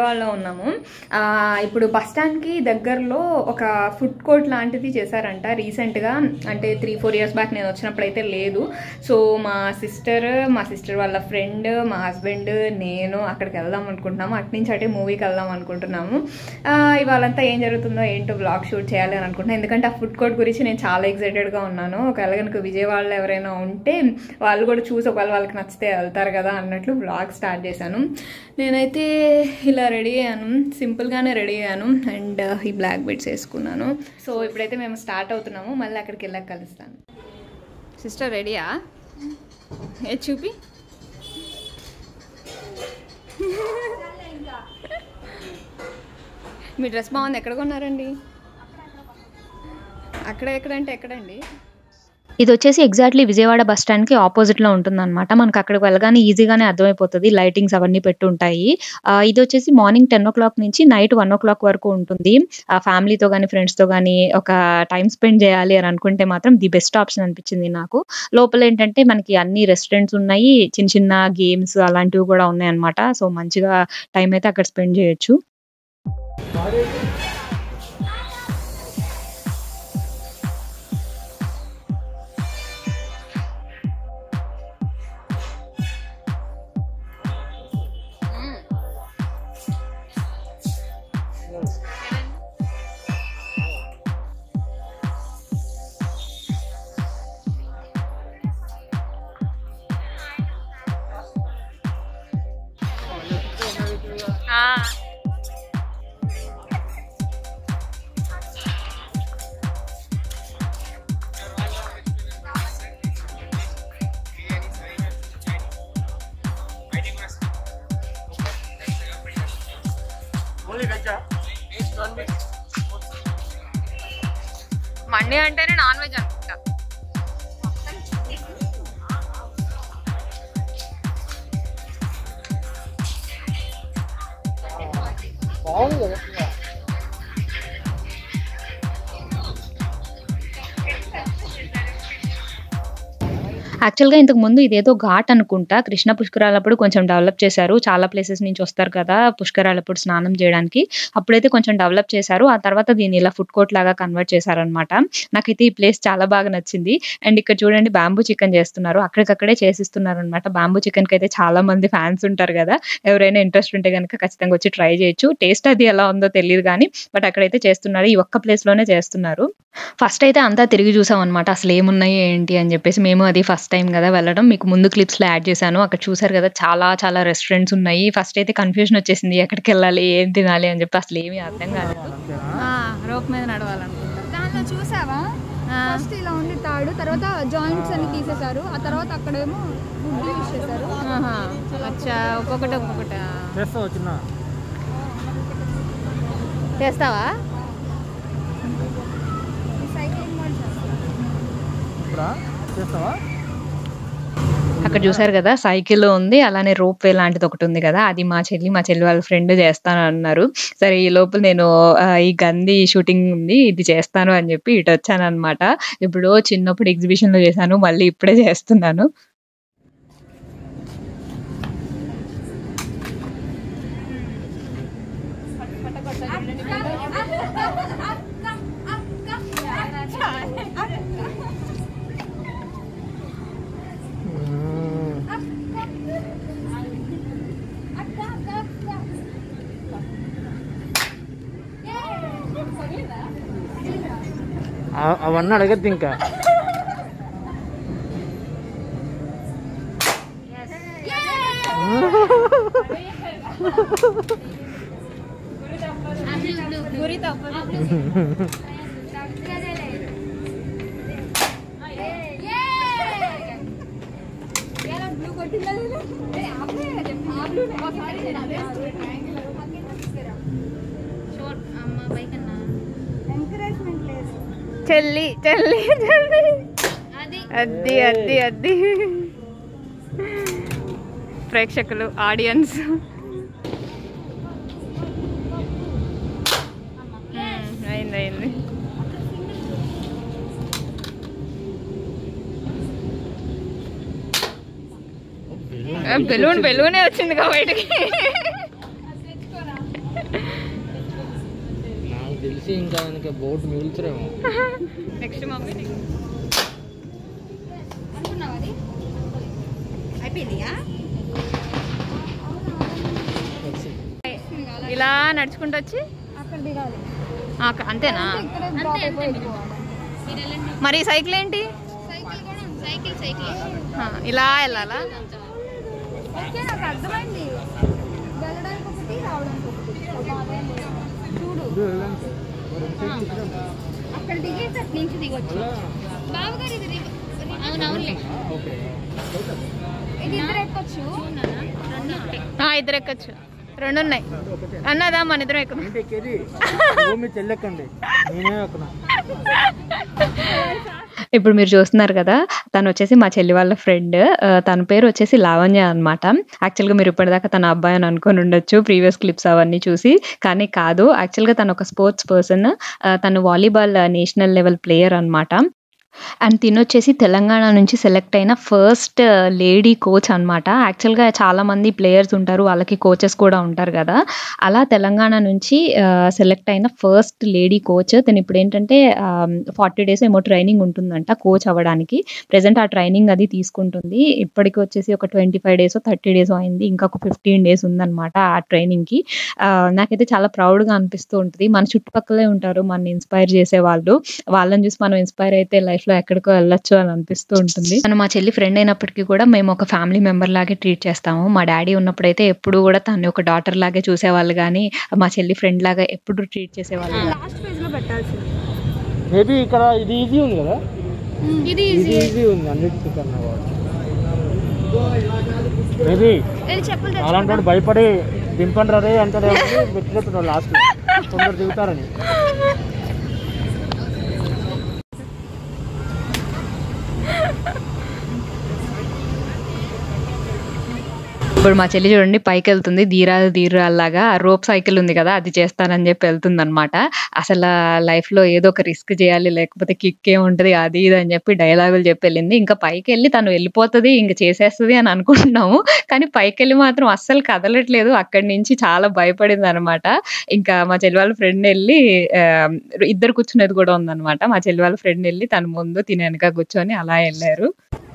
విజయవాడలో ఉన్నాము ఆ, ఇప్పుడు బస్ స్టాండ్కి దగ్గరలో ఒక ఫుడ్ కోర్ట్ లాంటిది చేశారంట రీసెంట్గా అంటే త్రీ ఫోర్ ఇయర్స్ బ్యాక్ నేను వచ్చినప్పుడు అయితే లేదు సో మా సిస్టర్ మా సిస్టర్ వాళ్ళ ఫ్రెండ్ మా హస్బెండ్ నేను అక్కడికి వెళ్దాం అనుకుంటున్నాము అటు నుంచి అటే మూవీకి వెళ్దాం అనుకుంటున్నాము ఆ, ఇవాళంతా ఏం జరుగుతుందో ఏంటో బ్లాగ్ షూట్ చేయాలి అని అనుకుంటున్నాను ఎందుకంటే ఆ ఫుడ్ కోర్ట్ గురించి నేను చాలా ఎక్సైటెడ్గా ఉన్నాను ఒకవేళ కనుక విజయవాడలో ఎవరైనా ఉంటే వాళ్ళు కూడా చూసి ఒకవేళ వాళ్ళకి నచ్చితే వెళ్తారు కదా అన్నట్లు బ్లాగ్ స్టార్ట్ చేశాను నేనైతే ఇలా రెడీ అయ్యాను సింపుల్గానే రెడీ అయ్యాను అండ్ ఈ బ్లాక్ బెడ్స్ వేసుకున్నాను సో ఇప్పుడైతే మేము స్టార్ట్ అవుతున్నాము మళ్ళీ అక్కడికి వెళ్ళాక కలుస్తాను సిస్టర్ రెడీయా ఏ చూపి మీ డ్రెస్ బాగుంది ఎక్కడ కొన్నారండి అక్కడ ఎక్కడంటే ఎక్కడండి ఇది వచ్చేసి ఎగ్జాక్ట్లీ విజయవాడ బస్ స్టాండ్ కి ఆపోజిట్ లో ఉంటుంది అనమాట మనకి అక్కడికి వెళ్ళగానే ఈజీగానే అర్థమైపోతుంది లైటింగ్స్ అవన్నీ పెట్టి ఉంటాయి ఆ, ఇది వచ్చేసి మార్నింగ్ టెన్ ఓ క్లాక్ నుంచి నైట్ వన్ ఓ క్లాక్ వరకు ఉంటుంది ఆ ఫ్యామిలీతో కానీ ఫ్రెండ్స్ తో కానీ ఒక టైం స్పెండ్ చేయాలి అని అనుకుంటే మాత్రం ది బెస్ట్ ఆప్షన్ అనిపించింది నాకు లోపల ఏంటంటే మనకి అన్ని రెస్టారెంట్స్ ఉన్నాయి చిన్న చిన్న గేమ్స్ అలాంటివి కూడా ఉన్నాయి అనమాట సో మంచిగా టైం అయితే అక్కడ స్పెండ్ చేయొచ్చు మండే అంటేనే నాన్ వెజ్ అనుకుంటా యాక్చువల్గా ఇంతకు ముందు ఇదేదో ఘాట్ అనుకుంటా కృష్ణ పుష్కరాలప్పుడు కొంచెం డెవలప్ చేశారు చాలా ప్లేసెస్ నుంచి వస్తారు కదా పుష్కరాలప్పుడు స్నానం చేయడానికి అప్పుడైతే కొంచెం డెవలప్ చేశారు ఆ తర్వాత దీన్ని ఇలా ఫుడ్ కోర్ట్ లాగా కన్వర్ట్ చేశారనమాట నాకైతే ఈ ప్లేస్ చాలా బాగా నచ్చింది అండ్ ఇక్కడ చూడండి బ్యాంబూ చికెన్ చేస్తున్నారు అక్కడికక్కడే చేసిస్తున్నారు అనమాట బ్యాంబూ చికెన్ కి అయితే చాలా మంది ఫ్యాన్స్ ఉంటారు కదా ఎవరైనా ఇంట్రెస్ట్ ఉంటే కనుక ఖచ్చితంగా వచ్చి ట్రై చేయొచ్చు టేస్ట్ అది ఎలా ఉందో తెలియదు కానీ బట్ అక్కడైతే చేస్తున్నారు ఈ ఒక్క ప్లేస్ లోనే చేస్తున్నారు ఫస్ట్ అయితే అంతా తిరిగి చూసాం అనమాట అసలు ఏమున్నాయి ఏంటి అని చెప్పేసి మేము అది ఫస్ట్ టైం కదా వెళ్ళడం మీకు ముందు క్లిప్స్ లో యాడ్ చేశాను అక్కడ చూసారు కదా చాలా చాలా రెస్టారెంట్స్ ఉన్నాయి ఫస్ట్ అయితే కన్ఫ్యూజన్ వచ్చేసింది ఎక్కడికి వెళ్ళాలి ఏం తినాలి అని చెప్పి అసలు ఏమీ అర్థం కాలేదు రోప్ మీద నడవాలనుకుంటా దాంట్లో చూసావా ఫస్ట్ ఇలా ఉంది తాడు తర్వాత జాయింట్స్ అన్ని తీసేశారు ఆ తర్వాత అక్కడేమో వుడ్ యూజ్ చేశారు అచ్చా ఒక్కొక్కటి ఒక్కొక్కటి చేస్తావు చిన్న చేస్తావా సైక్లింగ్ మోడ్ ఇప్పుడా చేస్తావా అక్కడ చూసారు కదా సైకిల్ ఉంది అలానే రోప్ వే లాంటిది ఒకటి ఉంది కదా అది మా చెల్లి మా చెల్లి వాళ్ళ ఫ్రెండ్ చేస్తాను అన్నారు సరే ఈ లోపల నేను ఆ, ఈ గంది షూటింగ్ ఉంది ఇది చేస్తాను అని చెప్పి ఇటు వచ్చాను అనమాట ఇప్పుడు చిన్నప్పుడు ఎగ్జిబిషన్ లో చేశాను మళ్ళీ ఇప్పుడే చేస్తున్నాను ఆ- అవన్నీ అడగద్దు ఇంకా గురి తప్పదు ఎంకరేజ్మెంట్ లేదు చెల్లి చెల్లి చెల్లి అద్ది అద్ది అద్ది ప్రేక్షకులు ఆడియన్స్ అయింది అయింది బెలూన్ బెలూనే వచ్చింది కా బయటికి తెలిసి ఇంకా ఇంకా బోట్ మిగులుతురేమో నెక్స్ట్ మమ్మీ అనుకున్నావా అది అయిపోయిందియా ఇలా నడుచుకుంటూ వచ్చి అక్కడ దిగాలి ఆ, అక్క- అంతేనా ఇక్కడే డ్రాప్ అయిపోయి వెళ్ళిపోవాలి. మరి సైకిల్ ఏంటి సైకిల్ కూడా ఉంది. సైకిల్ సైకిల్ ఆ, ఇలా వెళ్ళాలా ఓకే నాకు అర్థమైంది వెళ్ళడానికి ఒకటి రావడానికి ఒకటి ఒక ఆదాయం లేదు. చూడు అక్కడ దిగేసి అటు నుంచి దిగొచ్చు బావగారు ఇది దిగ- అవునవునులే ఇది ఇద్దరు ఎక్కొచ్చు ఆ, ఇద్దరు ఎక్కొచ్చు రెండు ఉన్నాయి అన్నదా మన ఇద్దరం ఎక్కుదాం ఏంటి ఎక్కేది భూమి చెల్లెక్కండి నేనే ఎక్కనా ఇప్పుడు మీరు చూస్తున్నారు కదా తను వచ్చేసి మా చెల్లి వాళ్ళ ఫ్రెండ్ తన పేరు వచ్చేసి లావణ్య అనమాట యాక్చువల్గా మీరు ఇప్పటిదాకా తన అబ్బాయి అని అనుకొని ఉండొచ్చు ప్రీవియస్ క్లిప్స్ అవన్నీ చూసి కానీ కాదు యాక్చువల్గా తను ఒక స్పోర్ట్స్ పర్సన్ తను వాలీబాల్ నేషనల్ లెవెల్ ప్లేయర్ అన్నమాట అండ్ తిను వచ్చేసి తెలంగాణ నుంచి సెలెక్ట్ అయిన ఫస్ట్ లేడీ కోచ్ అనమాట యాక్చువల్గా చాలా మంది ప్లేయర్స్ ఉంటారు వాళ్ళకి కోచెస్ కూడా ఉంటారు కదా అలా తెలంగాణ నుంచి సెలెక్ట్ అయిన ఫస్ట్ లేడీ కోచ్ తను ఇప్పుడు ఏంటంటే ఫార్టీ డేస్ ఏమో ట్రైనింగ్ ఉంటుందంట కోచ్ అవ్వడానికి ప్రెసెంట్ ఆ ట్రైనింగ్ అది తీసుకుంటుంది ఇప్పటికి వచ్చేసి ఒక twenty five days thirty days అయింది ఇంకా ఒక ఫిఫ్టీన్ డేస్ ఉందన్నమాట ఆ ట్రైనింగ్కి నాకైతే చాలా ప్రౌడ్గా అనిపిస్తూ ఉంటుంది మన చుట్టుపక్కలే ఉంటారు మన ఇన్స్పైర్ చేసే వాళ్ళు వాళ్ళని చూసి మనం ఇన్స్పైర్ అయితే లైఫ్ లో ఎక్కడికో వెళ్ళొచ్చు అని అనిపిస్తూ ఉంటుంది తను మా చెల్లి ఫ్రెండ్ అయినప్పటికీ కూడా మేము ఒక ఫ్యామిలీ మెంబర్ లాగే ట్రీట్ చేస్తాము మా డాడీ ఉన్నప్పుడైతే ఎప్పుడు కూడా తను ఒక డాటర్ లాగే చూసేవాళ్ళు కానీ మా చెల్లి ఫ్రెండ్ లాగా ఎప్పుడు ట్రీట్ చేసేవాళ్ళు కాదు. లాస్ట్ పేజ్ లో పెట్టాల్సింది మేబీ ఇక్కడ ఇది ఈజీ ఉంది కదా ఇది ఇది ఈజీ ఉంది అన్నిటికీ కన్నా మేబీ ఇది చెప్పులు అలాంటి వాడు భయపడి దింపండి రే అంటాడు పెట్టినట్టున్నాడు లాస్ట్ కొందరు దిగుతారని ఇప్పుడు మా చెల్లి చూడండి పైకి వెళ్తుంది ధీరాలు ధీరాల్లాగా రోప్ సైకిల్ ఉంది కదా అది చేస్తానని చెప్పి వెళ్తుంది అనమాట అసలు లైఫ్ లో ఏదో ఒక రిస్క్ చేయాలి లేకపోతే కిక్ ఏముంటది అది ఇది అని చెప్పి డైలాగులు చెప్పి వెళ్ళింది ఇంకా పైకి వెళ్ళి తను వెళ్ళిపోతుంది ఇంకా చేసేస్తుంది అని అనుకుంటున్నాము కానీ పైకి వెళ్ళి మాత్రం అస్సలు కదలట్లేదు అక్కడి నుంచి చాలా భయపడింది అనమాట ఇంకా మా చెల్లి వాళ్ళ ఫ్రెండ్ వెళ్ళి ఆ, ఇద్దరు కూర్చునేది కూడా ఉందన్నమాట మా చెల్లి వాళ్ళ ఫ్రెండ్ వెళ్ళి తన ముందు తిని వెనక కూర్చొని అలా వెళ్ళారు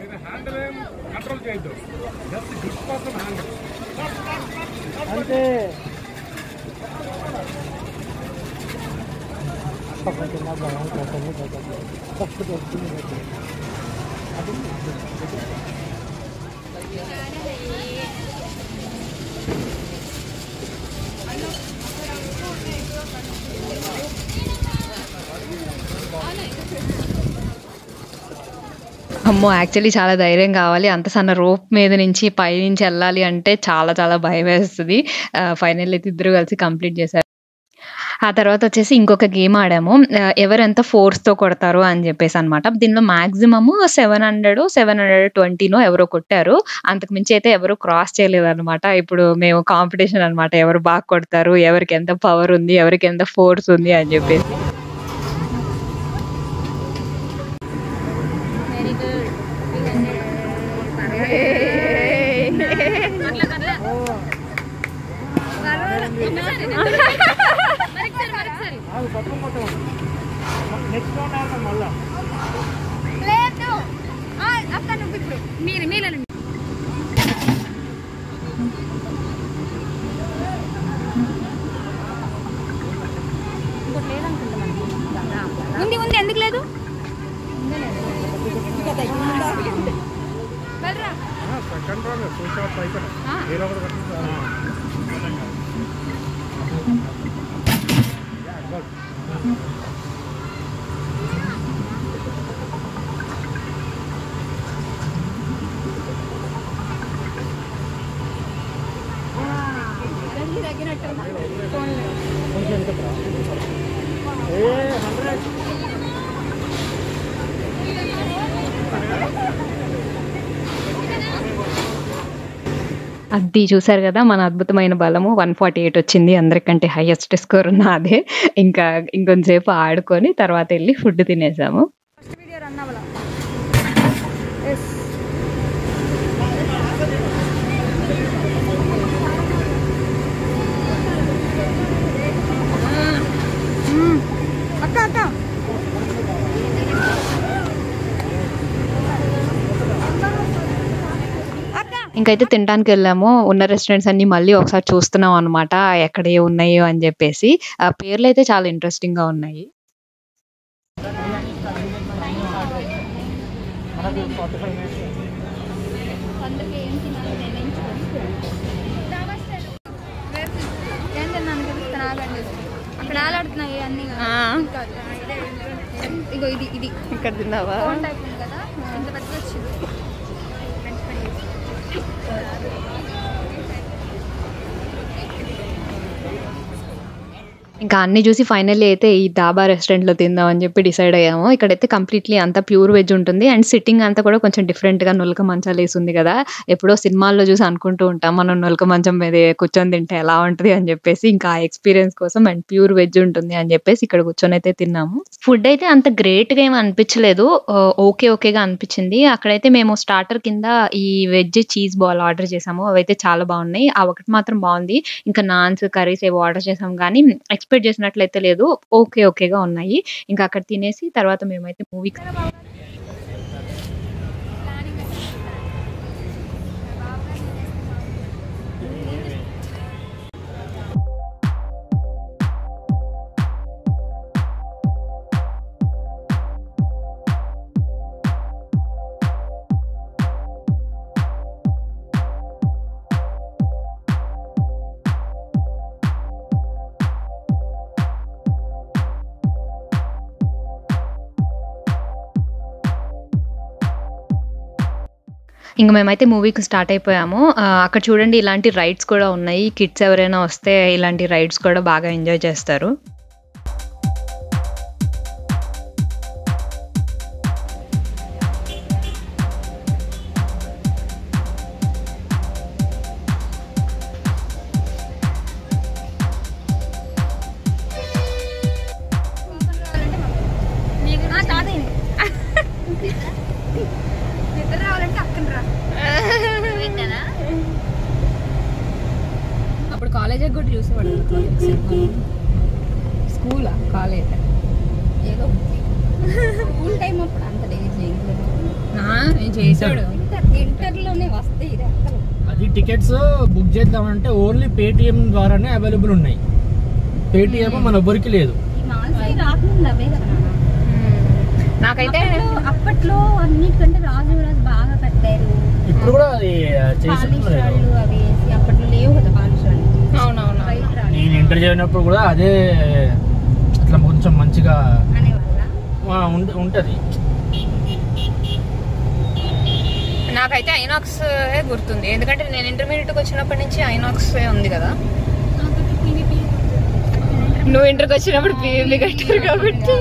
అంటే అమ్మో యాక్చువల్లీ చాలా ధైర్యం కావాలి అంత సన్న రోప్ మీద నుంచి పై నుంచి వెళ్ళాలి అంటే చాలా చాలా భయం వేస్తుంది ఫైనల్ అయితే ఇద్దరు కలిసి కంప్లీట్ చేశారు ఆ తర్వాత వచ్చేసి ఇంకొక గేమ్ ఆడాము ఆ, ఎవరెంత ఫోర్స్ తో కొడతారు అని చెప్పేసి అనమాట దీనిలో maximum seven hundred seven hundred ట్వంటీనో ఎవరో కొట్టారు అంతకు మించి అయితే ఎవరు క్రాస్ చేయలేదు అనమాట ఇప్పుడు మేము కాంపిటీషన్ అన్నమాట ఎవరు బాగా కొడతారు ఎవరికి ఎంత పవర్ ఉంది ఎవరికి ఎంత ఫోర్స్ ఉంది అని చెప్పేసి వెరీ గుడ్ నెక్స్ట్ రౌండ్ ఆడతాం మళ్ళా లేదు ఆ, అక్క నువ్వు ఇప్పుడు మీరు మీరు ఉంది ఉంది ఎందుకు లేదు వెళ్ళరా సెకండ్ రౌండ్ ఫుల్ షాట్ అయిపోయినా ఏదో ఒకటి కట్టిస్తా. కొంచెం వెనకకు రా. ఏ హండ్రెడ్ అది చూసారు కదా మన అద్భుతమైన బలము వన్ ఫార్టీ ఎయిట్ వచ్చింది అందరికంటే హైయెస్ట్ స్కోర్ ఉన్న అదే ఇంకా ఇంకొంతసేపు ఆడుకొని తర్వాత వెళ్ళి ఫుడ్ తినేసాము ఫస్ట్ వీడియో రన్ అవ్వాల ఎస్ ఇంకైతే తినడానికి వెళ్ళాము ఉన్న రెస్టారెంట్స్ అన్ని మళ్ళీ ఒకసారి చూస్తున్నాం అనమాట ఎక్కడ ఏ ఉన్నాయో అని చెప్పేసి ఆ పేర్లు అయితే చాలా ఇంట్రెస్టింగ్ గా ఉన్నాయి మనకి ఫార్టీ ఫైవ్ మినిట్స్ అందరికి ఏం తినాలో నిర్ణయించుకొని ఏం తిన్నాను చూపిస్తాను ఆగండి అక్కడ ఆలాడుతున్నాయి అన్ని ఆ. ఇగో ఇది ఇది ఇక్కడ తిన్నావా ఫోన్ టైప్ ఉంది కదా ఇంత పెద్దది వచ్చింది ఇంకా అన్ని చూసి ఫైనల్లీ అయితే ఈ డాబా రెస్టారెంట్ లో తిందాం అని చెప్పి డిసైడ్ అయ్యాము ఇక్కడైతే కంప్లీట్లీ అంతా ప్యూర్ వెజ్ ఉంటుంది అండ్ సిట్టింగ్ అంతా కూడా కొంచెం డిఫరెంట్ గా నులక మంచాలు వేసి ఉంది కదా ఎప్పుడో సినిమాల్లో చూసి అనుకుంటూ ఉంటాం మనం నులక మంచం మీద కూర్చొని తింటే ఎలా ఉంటది అని చెప్పేసి ఇంకా ఆ ఎక్స్పీరియన్స్ కోసం అండ్ ప్యూర్ వెజ్ ఉంటుంది అని చెప్పేసి ఇక్కడ కూర్చొని అయితే తిన్నాము ఫుడ్ అయితే అంత గ్రేట్ గా ఏమి అనిపించలేదు ఓకే ఓకేగా అనిపించింది అక్కడైతే మేము స్టార్టర్ కింద ఈ వెజ్ చీజ్ బాల్ ఆర్డర్ చేసాము అవైతే చాలా బాగున్నాయి ఆ ఒకటి మాత్రం బాగుంది ఇంకా నాన్స్ కర్రీస్ ఏవో ఆర్డర్ చేసాం కానీ ఎక్స్పెక్ట్ చేసినట్లయితే లేదు ఓకే ఓకేగా ఉన్నాయి ఇంకా అక్కడ తినేసి తర్వాత మేమైతే మూవీకి ఇంకా మేమైతే మూవీకి స్టార్ట్ అయిపోయాము ఆ, అక్కడ చూడండి ఇలాంటి రైడ్స్ కూడా ఉన్నాయి కిడ్స్ ఎవరైనా వస్తే ఇలాంటి రైడ్స్ కూడా బాగా ఎంజాయ్ చేస్తారు ఆ, తాతయ్యని. నిద్ర రావాలంటే అక్కన రా అప్పుడు కాలేజ్ కూడా చూసేవాడు స్కూలా కాలేజ్ ఏదో స్కూల్ టైం అప్పుడు అంత లేదు నేను చేసాడు ఇంటర్ ఇంటర్లోనే వస్తాయి రెక్కలు అది టికెట్స్ బుక్ చేద్దామంటే ఓన్లీ పేటిఎం ద్వారానే అవైలబుల్ ఉన్నాయి పేటిఎం మన ఎవరికి లేదు ఈ మాల్స్కి రాకముందు అవే కదా నాన్న. నాకైతే అప్పట్లో- అప్పట్లో అన్నిటికంటే రాజు రాజు బాగా కట్టారు ఇప్పుడు కూడా అది చేసి పాలిష్ రాళ్ళు అవి వేసి అప్పట్లో లేవు కదా పాలిష్ రాళ్ళు అవునవును వైట్ రాళ్ళు నేను ఇంటర్ చదివినప్పుడు కూడా అదే ఇట్లా కొంచెం మంచిగా అనేవాళ్ళ ఆ, ఉంట- ఉంటది నాకైతే ఐనాక్స్ గుర్తుంది ఎందుకంటే నేను ఇంటర్మీడియట్కి వచ్చినప్పటి నుంచి ఐనాక్స్ ఉంది కదా నువ్వు ఇంటర్కి వచ్చినప్పుడు పిఎంబి కట్టారు కాబట్టి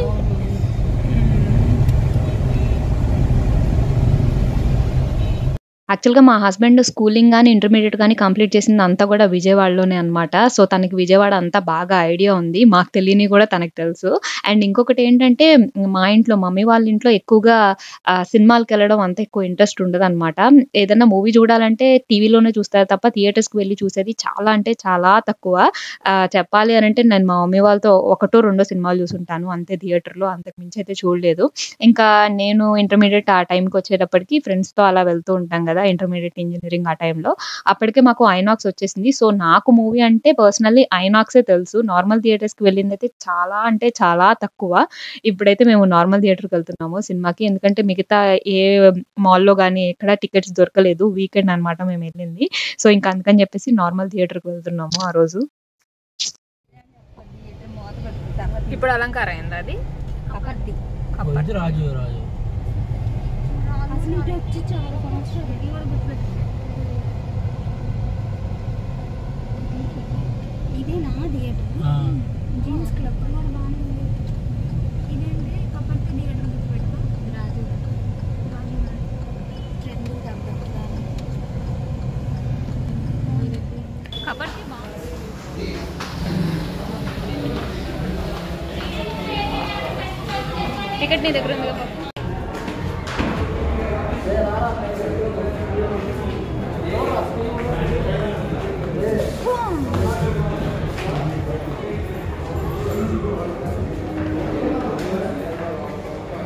యాక్చువల్గా మా హస్బెండ్ స్కూలింగ్ కానీ ఇంటర్మీడియట్ కానీ కంప్లీట్ చేసింది అంతా కూడా విజయవాడలోనే అనమాట సో తనకి విజయవాడ అంతా బాగా ఐడియా ఉంది మాకు తెలియని కూడా తనకు తెలుసు అండ్ ఇంకొకటి ఏంటంటే మా ఇంట్లో మమ్మీ వాళ్ళ ఇంట్లో ఎక్కువగా ఆ, సినిమాలకు వెళ్ళడం అంత ఎక్కువ ఇంట్రెస్ట్ ఉండదు అనమాట ఏదైనా మూవీ చూడాలంటే టీవీలోనే చూస్తారు తప్ప థియేటర్స్కి వెళ్ళి చూసేది చాలా అంటే చాలా తక్కువ ఆ, చెప్పాలి అని అంటే నేను మా మమ్మీ వాళ్ళతో ఒకటో రెండో సినిమాలు చూసుంటాను అంతే థియేటర్లో అంతకు మించి అయితే చూడలేదు ఇంకా నేను ఇంటర్మీడియట్ ఆ టైంకి వచ్చేటప్పటికి ఫ్రెండ్స్ తో అలా వెళ్తూ ఉంటాం కదా ఇంటర్మీడియట్ ఇంజనీరింగ్ ఆ టైంలో అప్పటికే మాకు ఐనాక్స్ వచ్చేసింది సో నాకు మూవీ అంటే పర్సనల్లీ ఐనాక్సే తెలుసు నార్మల్ థియేటర్స్ కి వెళ్ళింది అయితే చాలా అంటే చాలా తక్కువ ఇప్పుడైతే మేము నార్మల్ థియేటర్కి వెళ్తున్నాము సినిమాకి ఎందుకంటే మిగతా ఏ మాల్లో కానీ ఎక్కడ టికెట్స్ దొరకలేదు వీకెండ్ అన్నమాట మేము వెళ్ళింది సో ఇంకా అందుకని చెప్పేసి నార్మల్ థియేటర్కి వెళ్తున్నాము ఆ రోజు ఇప్పుడు అలంకారం అయింది అది కబడ్డీ ఇది రాజు రాజు అసలు ఇటు వచ్చి చాలా సంవత్సరాలు ఇది కూడా గుర్తుపెట్టు ఇదే నా థియేటర్ ఆ, జీన్స్ క్లబ్ కూడా బాగానే ఉంది ఇదేంటి కబడ్డీ థియేటర్ గుర్తుపెట్టుకో ఇది రాజు రాజు ట్రెండ్ కబడ్డీ కాబట్టి టికెట్ నీ దగ్గర ఉంది కదా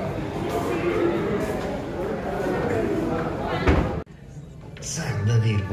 Sanda bir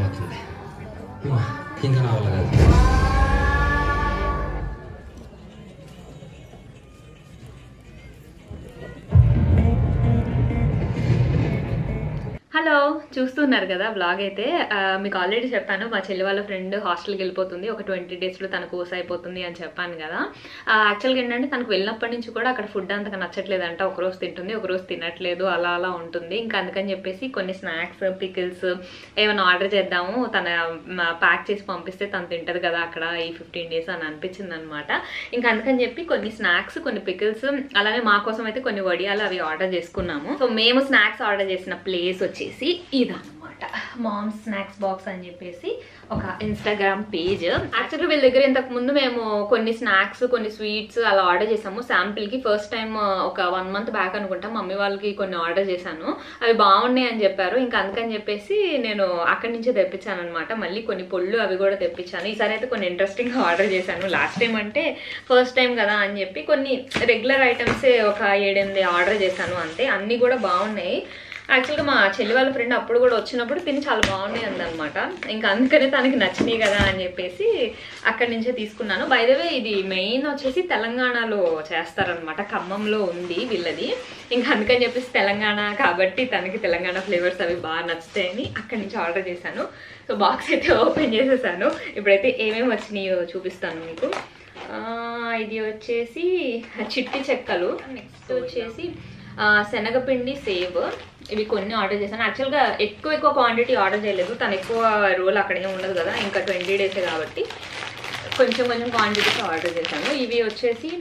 హలో చూస్తున్నారు కదా బ్లాగ్ అయితే ఆ, మీకు ఆల్రెడీ చెప్పాను మా చెల్లి వాళ్ళ ఫ్రెండ్ హాస్టల్కి వెళ్ళిపోతుంది ఒక ట్వంటీ డేస్లో తన కోర్స్ అయిపోతుంది అని చెప్పాను కదా యాక్చువల్గా ఏంటంటే తనకు వెళ్ళినప్పటి నుంచి కూడా అక్కడ ఫుడ్ అంతగా నచ్చట్లేదంట ఒక రోజు తింటుంది ఒక రోజు తినట్లేదు అలా అలా ఉంటుంది ఇంకా అందుకని చెప్పేసి కొన్ని స్నాక్స్ పికిల్స్ ఏమైనా ఆర్డర్ చేద్దాము తన ప్యాక్ చేసి పంపిస్తే తను తింటది కదా అక్కడ ఈ ఫిఫ్టీన్ డేస్ అని అనిపించింది అనమాట ఇంకా అందుకని చెప్పి కొన్ని స్నాక్స్ కొన్ని పికిల్స్ అలానే మా కోసం అయితే కొన్ని వడియాలు అవి ఆర్డర్ చేసుకున్నాము సో మేము స్నాక్స్ ఆర్డర్ చేసిన ప్లేస్ వచ్చేసి ఇదన్నమాట మామ్ స్నాక్స్ బాక్స్ అని చెప్పేసి ఒక ఇన్స్టాగ్రామ్ పేజ్ యాక్చువల్లీ వీళ్ళ దగ్గర ఇంతకు ముందు మేము కొన్ని స్నాక్స్ కొన్ని స్వీట్స్ అలా ఆర్డర్ చేసాము శాంపిల్ కి ఫస్ట్ టైం ఒక వన్ మంత్ బ్యాక్ అనుకుంటా మమ్మీ వాళ్ళకి కొన్ని ఆర్డర్ చేశాను అవి బాగున్నాయి అని చెప్పారు ఇంకా అందుకని చెప్పేసి నేను అక్కడి నుంచే తెప్పించాను అనమాట మళ్ళీ కొన్ని పొళ్ళు అవి కూడా తెప్పించాను ఈసారి అయితే కొన్ని ఇంట్రెస్టింగ్ ఆర్డర్ చేశాను లాస్ట్ టైం అంటే ఫస్ట్ టైం కదా అని చెప్పి కొన్ని రెగ్యులర్ ఐటమ్స్ ఒక ఏడెనిమిది ఆర్డర్ చేశాను అంతే అన్నీ కూడా బాగున్నాయి యాక్చువల్గా మా చెల్లి వాళ్ళ ఫ్రెండ్ అప్పుడు కూడా వచ్చినప్పుడు తిని చాలా బాగున్నాయి అందనమాట ఇంకా అందుకనే తనకి నచ్చినాయి కదా అని చెప్పేసి అక్కడి నుంచే తీసుకున్నాను బైదవే ఇది మెయిన్ వచ్చేసి తెలంగాణలో చేస్తారనమాట ఖమ్మంలో ఉంది వీళ్ళది ఇంకా అందుకని చెప్పేసి తెలంగాణ కాబట్టి తనకి తెలంగాణ ఫ్లేవర్స్ అవి బాగా నచ్చుతాయని అక్కడి నుంచి ఆర్డర్ చేశాను సో బాక్స్ అయితే ఓపెన్ చేసేసాను ఇప్పుడైతే ఏమేమి వచ్చినాయో చూపిస్తాను మీకు ఆ, ఇది వచ్చేసి చిట్టి చెక్కలు నెక్స్ట్ వచ్చేసి ఆ, శనగపిండి సేవ్ ఇవి కొన్ని ఆర్డర్ చేశాను యాక్చువల్గా ఎక్కువ ఎక్కువ క్వాంటిటీ ఆర్డర్ చేయలేదు తను ఎక్కువ రోల్ అక్కడే ఉండదు కదా ఇంకా ట్వంటీ డేసే కాబట్టి కొంచెం కొంచెం క్వాంటిటీస్ ఆర్డర్ చేశాను ఇవి వచ్చేసి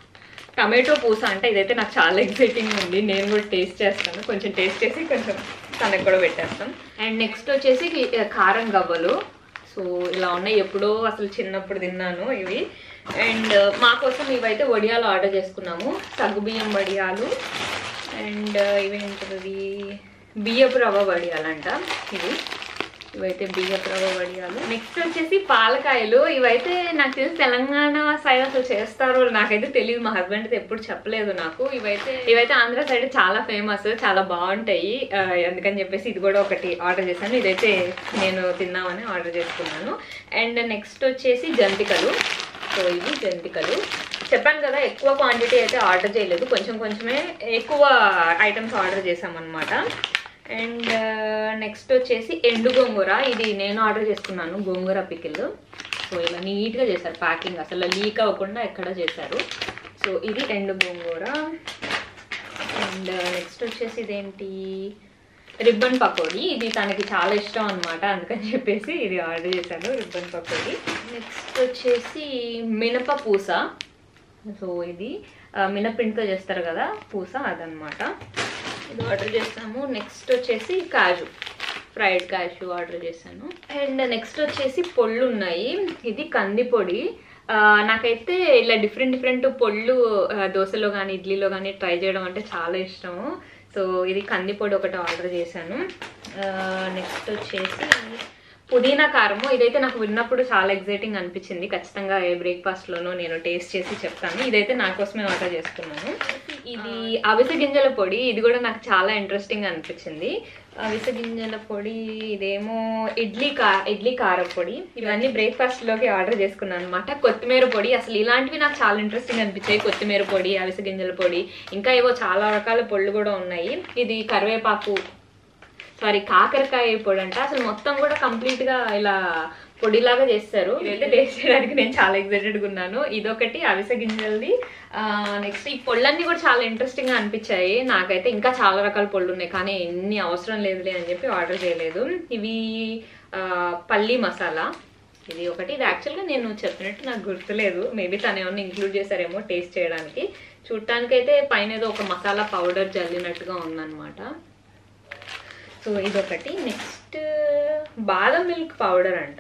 టమాటో పూస అంటే ఇదైతే నాకు చాలా ఎక్సైటింగ్ ఉంది నేను కూడా టేస్ట్ చేస్తాను కొంచెం టేస్ట్ చేసి కొంచెం తనకు కూడా పెట్టేస్తాం అండ్ నెక్స్ట్ వచ్చేసి ఇవి కారం గవ్వలు సో ఇలా ఉన్నాయి ఎప్పుడో అసలు చిన్నప్పుడు తిన్నాను ఇవి అండ్ మా కోసం ఇవైతే వడియాలు ఆర్డర్ చేసుకున్నాము సగ్గుబియ్యం వడియాలు అండ్ ఇవేంటది బియ్యపు రవ్వ వడియాలంట ఇవి ఇవైతే బియ్యపు రవ్వ వడియాలు నెక్స్ట్ వచ్చేసి పాలకాయలు ఇవైతే నాకు తెలిసి తెలంగాణ సైడ్ అసలు చేస్తారు నాకైతే తెలియదు మా హస్బెండ్ అయితే ఎప్పుడు చెప్పలేదు నాకు ఇవైతే ఇవైతే ఆంధ్ర సైడ్ చాలా ఫేమస్ చాలా బాగుంటాయి ఆ, అందుకని చెప్పేసి ఇది కూడా ఒకటి ఆర్డర్ చేశాను ఇదైతే నేను తిన్నామని ఆర్డర్ చేసుకున్నాను అండ్ నెక్స్ట్ వచ్చేసి జంతికలు సో ఇవి జంతికలు చెప్పాను కదా ఎక్కువ క్వాంటిటీ అయితే ఆర్డర్ చేయలేదు కొంచెం కొంచెమే ఎక్కువ ఐటమ్స్ ఆర్డర్ చేసామన్నమాట అండ్ నెక్స్ట్ వచ్చేసి ఎండు గోంగూర ఇది నేను ఆర్డర్ చేసుకున్నాను గోంగూర పికిల్ సో ఇలా నీట్గా చేశారు ప్యాకింగ్ అసలు లీక్ అవ్వకుండా ఎక్కడ చేశారు సో ఇది ఎండు గోంగూర అండ్ నెక్స్ట్ వచ్చేసి ఇదేంటి రిబ్బన్ పకోడీ ఇది తనకి చాలా ఇష్టం అనమాట అందుకని చెప్పేసి ఇది ఆర్డర్ చేశాను రిబ్బన్ పకోడీ నెక్స్ట్ వచ్చేసి మినప పూస సో ఇది ఆ, మినపిండితో చేస్తారు కదా పూస అదనమాట ఇది ఆర్డర్ చేసాము నెక్స్ట్ వచ్చేసి కాజు ఫ్రైడ్ కాజు ఆర్డర్ చేశాను అండ్ నెక్స్ట్ వచ్చేసి పొళ్ళు ఉన్నాయి ఇది కంది పొడి ఆ, నాకైతే ఇలా డిఫరెంట్ డిఫరెంట్ పొళ్ళు ఆ, దోశలో కానీ ఇడ్లీలో కానీ ట్రై చేయడం అంటే చాలా ఇష్టము సో ఇది కంది పొడి ఒకటి ఆర్డర్ చేశాను నెక్స్ట్ వచ్చేసి పుదీనా కారము ఇదైతే నాకు విన్నప్పుడు చాలా ఎగ్జైటింగ్ అనిపించింది ఖచ్చితంగా ఏ బ్రేక్ఫాస్ట్లోనూ నేను టేస్ట్ చేసి చెప్తాను ఇదైతే నా కోసమే ఆర్డర్ చేసుకున్నాను ఇది అవిసె గింజల పొడి ఇది కూడా నాకు చాలా ఇంట్రెస్టింగ్ అనిపించింది అవిసె గింజల పొడి ఇదేమో ఇడ్లీ కా ఇడ్లీ కార పొడి ఇవన్నీ బ్రేక్ఫాస్ట్లోకి ఆర్డర్ చేసుకున్నాను అనమాట కొత్తిమీర పొడి అసలు ఇలాంటివి నాకు చాలా ఇంట్రెస్టింగ్ అనిపించాయి కొత్తిమీర పొడి అవిసె గింజల పొడి ఇంకా ఏవో చాలా రకాల పొళ్ళు కూడా ఉన్నాయి ఇది కరివేపాకు సారీ కాకరకాయ పొడి అంట అసలు మొత్తం కూడా కంప్లీట్ గా ఇలా పొడిలాగా చేస్తారు ఇదైతే టేస్ట్ చేయడానికి నేను చాలా ఎక్సైటెడ్గా ఉన్నాను ఇదొకటి అవిసె గింజలది నెక్స్ట్ ఈ పొళ్ళన్నీ కూడా చాలా ఇంట్రెస్టింగ్ గా అనిపించాయి నాకైతే ఇంకా చాలా రకాల పళ్ళు ఉన్నాయి కానీ ఎన్ని అవసరం లేదులే అని చెప్పి ఆర్డర్ చేయలేదు ఇవి ఆ, పల్లీ మసాలా ఇది ఒకటి ఇది యాక్చువల్గా నేను చెప్పినట్టు నాకు గుర్తులేదు మేబీ తను ఏమన్నా ఇంక్లూడ్ చేశారేమో టేస్ట్ చేయడానికి చూడటానికైతే పైన ఏదో ఒక మసాలా పౌడర్ జల్లినట్టుగా ఉందన్నమాట సో ఇదొకటి నెక్స్ట్ బాదం మిల్క్ పౌడర్ అంట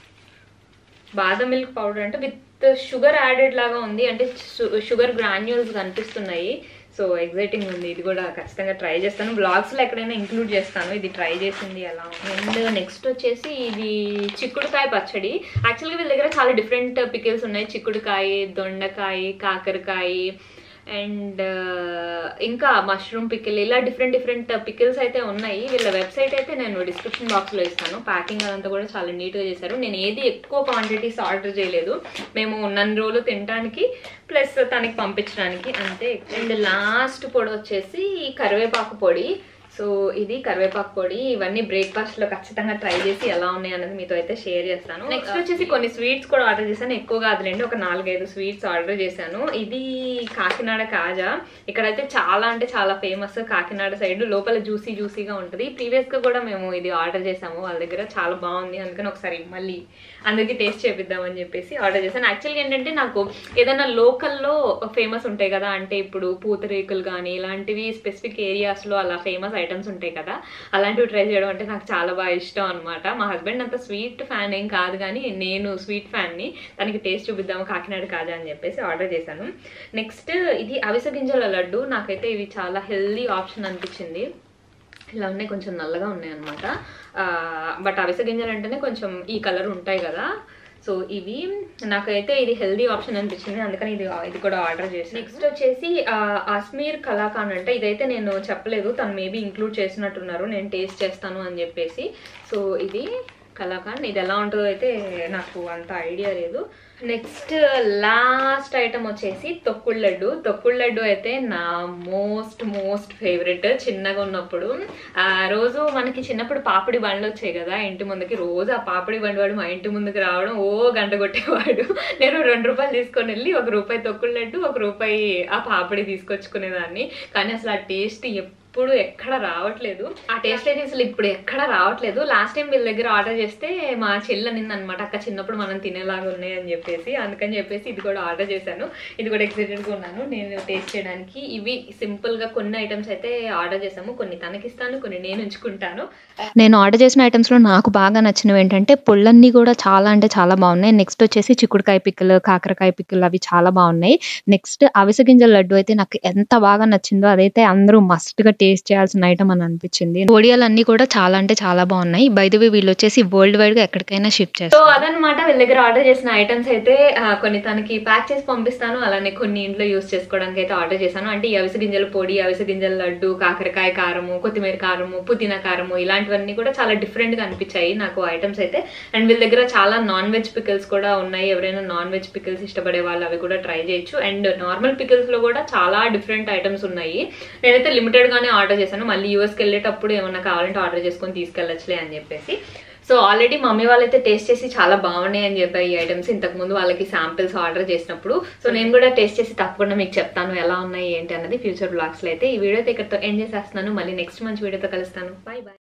బాదం మిల్క్ పౌడర్ అంటే విత్ షుగర్ యాడెడ్ లాగా ఉంది అంటే షుగర్ గ్రాన్యూల్స్ కనిపిస్తున్నాయి సో ఎగ్జైటింగ్ ఉంది ఇది కూడా ఖచ్చితంగా ట్రై చేస్తాను బ్లాగ్స్లో ఎక్కడైనా ఇంక్లూడ్ చేస్తాను ఇది ట్రై చేసింది ఎలా అండ్ నెక్స్ట్ వచ్చేసి ఇది చిక్కుడుకాయ పచ్చడి యాక్చువల్గా వీళ్ళ దగ్గర చాలా డిఫరెంట్ పికిల్స్ ఉన్నాయి చిక్కుడుకాయ దొండకాయ కాకరకాయ అండ్ ఇంకా మష్రూమ్ పికిల్ ఇలా డిఫరెంట్ డిఫరెంట్ పికిల్స్ అయితే ఉన్నాయి వీళ్ళ వెబ్సైట్ అయితే నేను డిస్క్రిప్షన్ బాక్స్లో ఇస్తాను ప్యాకింగ్ అదంతా కూడా చాలా నీట్గా చేశారు నేను ఏది ఎక్కువ క్వాంటిటీస్ ఆర్డర్ చేయలేదు మేము ఉన్నన్ని రోజులు తినడానికి ప్లస్ తనకి పంపించడానికి అంతే అండ్ లాస్ట్ పొడి వచ్చేసి కరివేపాకు పొడి సో ఇది కరివేపాకు పొడి ఇవన్నీ బ్రేక్ఫాస్ట్ లో ఖచ్చితంగా ట్రై చేసి ఎలా ఉన్నాయి అనేది మీతో అయితే షేర్ చేస్తాను నెక్స్ట్ వచ్చేసి కొన్ని స్వీట్స్ కూడా ఆర్డర్ చేశాను ఎక్కువగా అదిలేండి ఒక నాలుగైదు స్వీట్స్ ఆర్డర్ చేశాను ఇది కాకినాడ కాజా ఇక్కడైతే చాలా అంటే చాలా ఫేమస్ కాకినాడ సైడ్ లోపల జ్యూసీ జ్యూసీగా ఉంటుంది ప్రీవియస్ గా కూడా మేము ఇది ఆర్డర్ చేసాము వాళ్ళ దగ్గర చాలా బాగుంది అందుకని ఒకసారి మళ్ళీ అందరికి టేస్ట్ చేపిద్దామని చెప్పేసి ఆర్డర్ చేశాను యాక్చువల్గా ఏంటంటే నాకు ఏదైనా లోకల్లో ఫేమస్ ఉంటాయి కదా అంటే ఇప్పుడు పూతరేకులు కానీ ఇలాంటివి స్పెసిఫిక్ ఏరియాస్లో అలా ఫేమస్ ఐటమ్స్ ఉంటాయి కదా అలాంటివి ట్రై చేయడం అంటే నాకు చాలా బాగా ఇష్టం అనమాట మా హస్బెండ్ అంత స్వీట్ ఫ్యాన్ ఏం కాదు కానీ నేను స్వీట్ ఫ్యాన్ని తనకి టేస్ట్ చూపిద్దాము కాకినాడ కాజా అని చెప్పేసి ఆర్డర్ చేశాను నెక్స్ట్ ఇది అవిసె గింజల లడ్డు నాకైతే ఇవి చాలా హెల్దీ ఆప్షన్ అనిపించింది ఇలా ఉన్నాయి కొంచెం నల్లగా ఉన్నాయి అనమాట బట్ అవిసె గింజలు అంటేనే కొంచెం ఈ కలర్ ఉంటాయి కదా సో ఇవి నాకైతే ఇది హెల్దీ ఆప్షన్ అనిపించింది అందుకని ఇది ఇది కూడా ఆర్డర్ చేసి నెక్స్ట్ వచ్చేసి ఆ, అస్మీర్ కలాకాన్ అంటే ఇదైతే నేను చెప్పలేదు తను మేబీ ఇంక్లూడ్ చేసినట్టున్నారు నేను టేస్ట్ చేస్తాను అని చెప్పేసి సో ఇది కలాకాన్ ఇది ఎలా ఉంటుందో అయితే నాకు అంత ఐడియా లేదు నెక్స్ట్ లాస్ట్ ఐటమ్ వచ్చేసి తొక్కుడు లడ్డు తొక్కుడు లడ్డు అయితే నా మోస్ట్ మోస్ట్ ఫేవరెట్ చిన్నగా ఉన్నప్పుడు ఆ రోజు మనకి చిన్నప్పుడు పాపిడి బండ్లు వచ్చాయి కదా ఇంటి ముందుకి రోజు ఆ పాపిడి బండి వాడు మా ఇంటి ముందుకు రావడం ఓ గంట కొట్టేవాడు నేను రెండు రూపాయలు తీసుకొని వెళ్ళి ఒక రూపాయి తొక్కుడు లడ్డు ఒక రూపాయి ఆ పాపిడి తీసుకొచ్చుకునేదాన్ని కానీ అసలు ఆ టేస్ట్ ఎప్పుడు ఎక్కడ రావట్లేదు ఆ టేస్ట్ అయితే అసలు ఇప్పుడు ఎక్కడ రావట్లేదు లాస్ట్ టైం వీళ్ళ దగ్గర ఆర్డర్ చేస్తే మా చెల్లి నిన్న అనమాట అక్క చిన్నప్పుడు మనం తినేలాగా ఉన్నాయి అని చెప్పేసి అందుకని చెప్పేసి ఇది కూడా ఆర్డర్ చేశాను ఇది కూడా excited గా ఉన్నాను నేను టేస్ట్ చేయడానికి ఇవి simple గా కొన్ని ఐటమ్స్ అయితే ఆర్డర్ చేసాము కొన్ని తనకిస్తాను కొన్ని నేను ఉంచుకుంటాను నేను ఆర్డర్ చేసిన ఐటమ్స్లో నాకు బాగా నచ్చినవి ఏంటంటే పుల్లన్నీ కూడా చాలా అంటే చాలా బాగున్నాయి నెక్స్ట్ వచ్చేసి చిక్కుడుకాయ పిక్కలు కాకరకాయ పిక్కలు అవి చాలా బాగున్నాయి నెక్స్ట్ అవిసె గింజల లడ్డు అయితే నాకు ఎంత బాగా నచ్చిందో అదైతే అందరూ మస్ట్ గా టేస్ట్ చేయాల్సిన ఐటమ్ అని అనిపించింది వడియాలన్నీ కూడా చాలా అంటే చాలా బాగున్నాయి బైదవి వీళ్ళు వచ్చేసి వరల్డ్ వైడ్ గా ఎక్కడికైనా షిప్ సో చేస్తారు అదనమాట వీళ్ళ దగ్గర ఆర్డర్ చేసిన ఐటమ్స్ అయితే ఆ, కొన్ని తనకి ప్యాక్ చేసి పంపిస్తాను అలానే కొన్ని ఇంట్లో యూస్ చేసుకోవడానికి అయితే ఆర్డర్ చేశాను అంటే ఈ అవిసె గింజల పొడి అవిసె గింజల లడ్డు కాకరకాయ కారము కొత్తిమీర కారము పుదీనా కారము ఇలాంటివన్నీ కూడా చాలా డిఫరెంట్ గా అనిపించాయి నాకు ఐటమ్స్ అయితే అండ్ వీళ్ళ దగ్గర చాలా నాన్ వెజ్ పికిల్స్ కూడా ఉన్నాయి ఎవరైనా నాన్ వెజ్ పికిల్స్ ఇష్టపడే వాళ్ళు అవి కూడా ట్రై చేయొచ్చు అండ్ నార్మల్ పికిల్స్ లో కూడా చాలా డిఫరెంట్ ఐటమ్స్ ఉన్నాయి నేనైతే లిమిటెడ్ గానే ఆర్డర్ చేశాను మళ్ళీ యూఎస్కి వెళ్ళేటప్పుడు ఏమన్నా కావాలంటే ఆర్డర్ చేసుకొని తీసుకెళ్ళచ్చులే అని చెప్పేసి సో ఆల్రెడీ మమ్మీ వాళ్ళైతే టేస్ట్ చేసి చాలా బాగున్నాయి అని చెప్పారు ఈ ఐటమ్స్ ఇంతకు ముందు వాళ్ళకి శాంపిల్స్ ఆర్డర్ చేసినప్పుడు సో నేను కూడా టేస్ట్ చేసి తప్పకుండా మీకు చెప్తాను ఎలా ఉన్నాయి ఏంటి అన్నది ఫ్యూచర్ బ్లాగ్స్ లో అయితే ఈ వీడియో అయితే ఇక్కడతో ఎండ్ చేసేస్తున్నాను మళ్ళీ నెక్స్ట్ మంచి వీడియోతో కలుస్తాను బాయ్ బాయ్